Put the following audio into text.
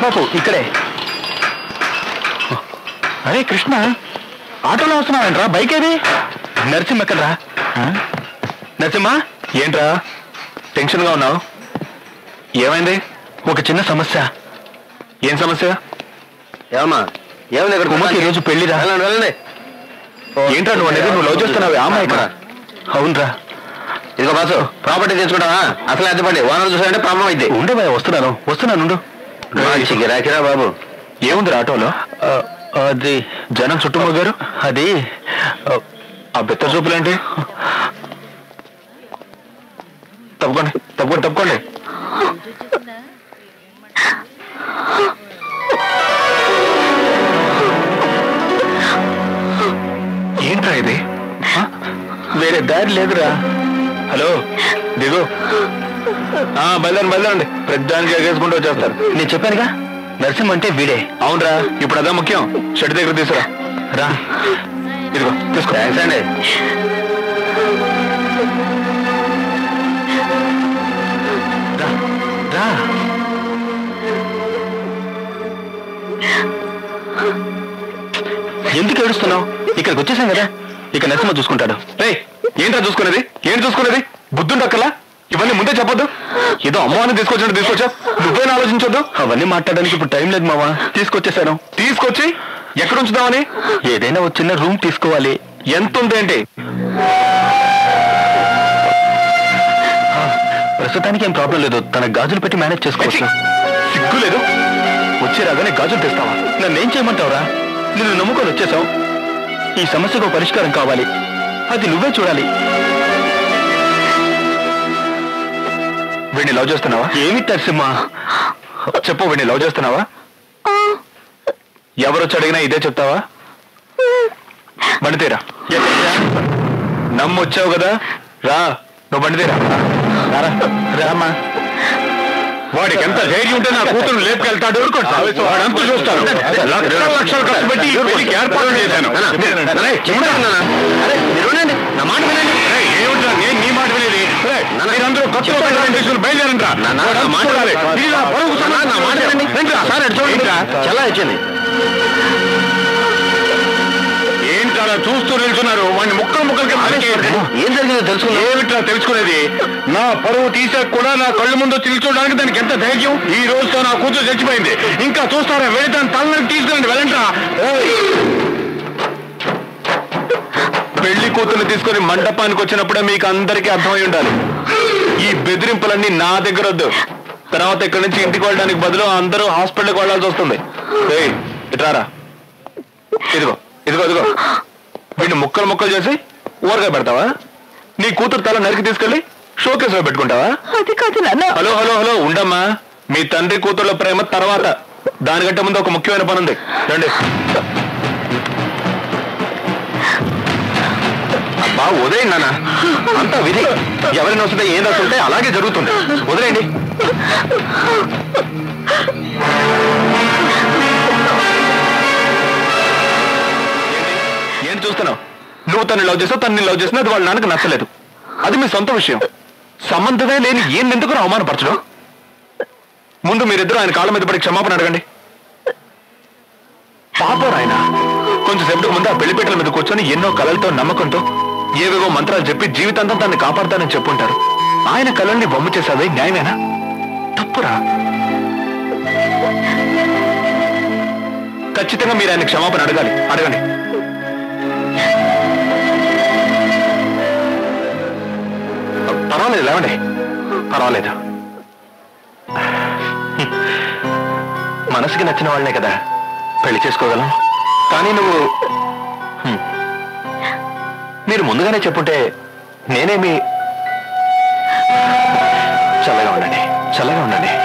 బాబు ఇక్కడే అరే కృష్ణ ఆటోలో వస్తున్నావేంట్రా బైక్ ఏది నరసింహ ఎక్కడ్రా నరసింహ ఏంట్రా టెన్షన్గా ఉన్నావు ఏమైంది ఒక చిన్న సమస్య ఏం సమస్య ఏమన్నా ఏమైంది ఇక్కడ ఉమ్మకి ఈరోజు పెళ్లిరా వెళ్ళండి వెళ్ళండి ఏంట్రా నువ్వు అనేది నువ్వు లవ్ చేస్తున్నావు ఆ అమ్మాయి ఇక్కడ అవునరా ఇదిగో బాసు ప్రాపర్టీ తీసుకుంటావా అసలు ఎత్తపండి ఓనర్ చూసారంటే ప్రాబ్లం అయితే ఉండే భయ వస్తున్నాను వస్తున్నాను ఉండు. మంచి గిరాకిరా బాబు ఏముంది ఆటోలో అది జనం చుట్టుమోగారు అది ఆ బెత్త చూపులేంటి తప్పకోండి తప్పకోండి తప్పకోండి ఏంట్రా ఇది ఆ? వేరే దారి లేదురా హలో దిగు ఆ, బయలుదేరండి బయలుదేరండి ప్రతిదానికి ఎగేసుకుంటూ వచ్చేస్తారు నేను చెప్పానుగా నరసింహ అంటే వీడే అవునరా ఇప్పుడు అదే ముఖ్యం షెడ్ దగ్గర తీసుకురా రా ఇదిగో తీసుకో థ్యాంక్స్ అండి రా రా ఎందుకు ఏడుస్తున్నావు ఇక్కడికి వచ్చేసాం కదా ఇక నరసింహ చూసుకుంటాడు రే ఏంట్రా చూసుకునేది ఏంటి చూసుకునేది బుద్ధుండక్కలా ఇవన్నీ ముందే చెప్పొద్దు ఏదో అమ్మవారిని తీసుకొచ్చినట్టు తీసుకొచ్చా నువ్వేనా ఆలోచించొద్దు అవన్నీ మాట్లాడడానికి ఇప్పుడు టైం లేదు మావా తీసుకొచ్చేసాను తీసుకొచ్చి ఎక్కడ ఉంచుదామని ఏదైనా ఒక చిన్న రూమ్ తీసుకోవాలి ఎంత ఉంది ఏంటి ప్రస్తుతానికి ఏం ప్రాబ్లం లేదు తన గాజులు పెట్టి మేనేజ్ చేసుకోవచ్చు సిగ్గు లేదు వచ్చే రాగానే గాజులు తెస్తావా నన్ను ఏం చేయమంటావురా నిన్ను నమ్ముకొని వచ్చేసావు ఈ సమస్యకు ఒక పరిష్కారం కావాలి అది నువ్వే చూడాలి వీడిని లవ్ చేస్తున్నావా ఏమి నరసింహ చెప్పు వీడిని లవ్ చేస్తున్నావా ఎవరు వచ్చి అడిగినా ఇదే చెప్తావా బండితీరా నమ్మొచ్చావు కదా రా నువ్వు బండితీరా రారా రామ్మా వాడికి ఎంత ధైర్యం ఉంటే నా కూతురు లేపుకెళ్తాడు వాడంతా చూస్తాను లక్షల లక్షలు ఖర్చు పెట్టి ఈ పెళ్లికి ఏర్పాటు చేశాను అరే, చెప్పండి నాన్న. అరే, మీరు ఉండండి. నా మాట వినండి. ఏయ్, ఏమిట్రా నేను నీ మాట వినేది మీరందరూ కొత్త తీసుకుని బయలుదేరండి రా నాన్న, నా మాట వినండి. ఇది నా పరువు నాన్న, నా మాట వినండి. రండిరా. సార్, అటు చూడండి. ఏంట్రా? చాలా వచ్చింది ఏంటి అలా చూస్తూ నిల్చున్నారు వాడిని ముక్కలు ముక్కలకి నరికేయండి. ఏం జరిగిందో తెలుసుకుందాం ఏమిట్రా తెలుసుకునేది నా పరువు తీసాక కూడా నా కళ్ళు ముందు తెలుసుకోవడానికి దానికి ఎంత ధైర్యం ఈ రోజుతో నా కూతురు చచ్చిపోయింది ఇంకా చూస్తారా వెళ్ళి దాని తలని తీసుకురండి వెళ్ళంట్రా పెళ్లి కూతుర్ని తీసుకొని మండపానికి వచ్చినప్పుడే మీకు అందరికీ అర్థమై ఉండాలి ఈ బెదిరింపులన్నీ నా దగ్గర వద్దు తర్వాత ఇక్కడి నుంచి ఇంటికి వెళ్ళడానికి బదులు అందరూ హాస్పిటల్కి వెళ్ళాల్సి వస్తుంది ఏయ్, ఇట్రారా ఇదిగో ఇదిగో ఇదిగో వీడిని ముక్కలు ముక్కలు చేసి ఊరగా పెడతావా నీ కూతురు తల నరికి తీసుకెళ్లి షోకేస్ లో పెట్టుకుంటావా అది కాదు నాన్న హలో హలో హలో ఉండమ్మా మీ తండ్రి కూతుర్ల ప్రేమ తర్వాత దానికంటే ముందు ఒక ముఖ్యమైన పని ఉంది రండి అబ్బా వదిలేయండి నాన్న అంతా విధి ఎవరిని వస్తుంటే ఏం వస్తుంటే అలాగే జరుగుతుంది వదిలేయండి ఏం చూస్తున్నావు నువ్వు తను లవ్ చేసావు తను లవ్ చేసినా అది వాళ్ళ నాన్నకు నచ్చలేదు అది మీ సొంత విషయం సంబంధమే లేని ఏం ఎందుకు అవమానపరచడం ముందు మీరిద్దరు ఆయన కాళ్ళ మీద పడి క్షమాపణ అడగండి పాపం ఆయన కొంచెం సేపటికి ముందు ఆ పెళ్లిపేటల మీద కూర్చొని ఎన్నో కళలతో నమ్మకంతో ఏవేవో మంత్రాలు చెప్పి జీవితాంతం తనని కాపాడతానని చెప్పుంటారు ఆయన కళల్ని బొమ్మ చేసావే న్యాయమేనా తప్పురా ఖచ్చితంగా మీరు ఆయన క్షమాపణ అడగాలి అడగండి పర్వాలేదు లేవండి పర్వాలేదు మనసుకి నచ్చిన వాళ్ళనే కదా పెళ్లి చేసుకోగలం కానీ నువ్వు హ్మ్. మీరు ముందుగానే చెప్పుంటే నేనేమి చల్లగా ఉండండి చల్లగా ఉండండి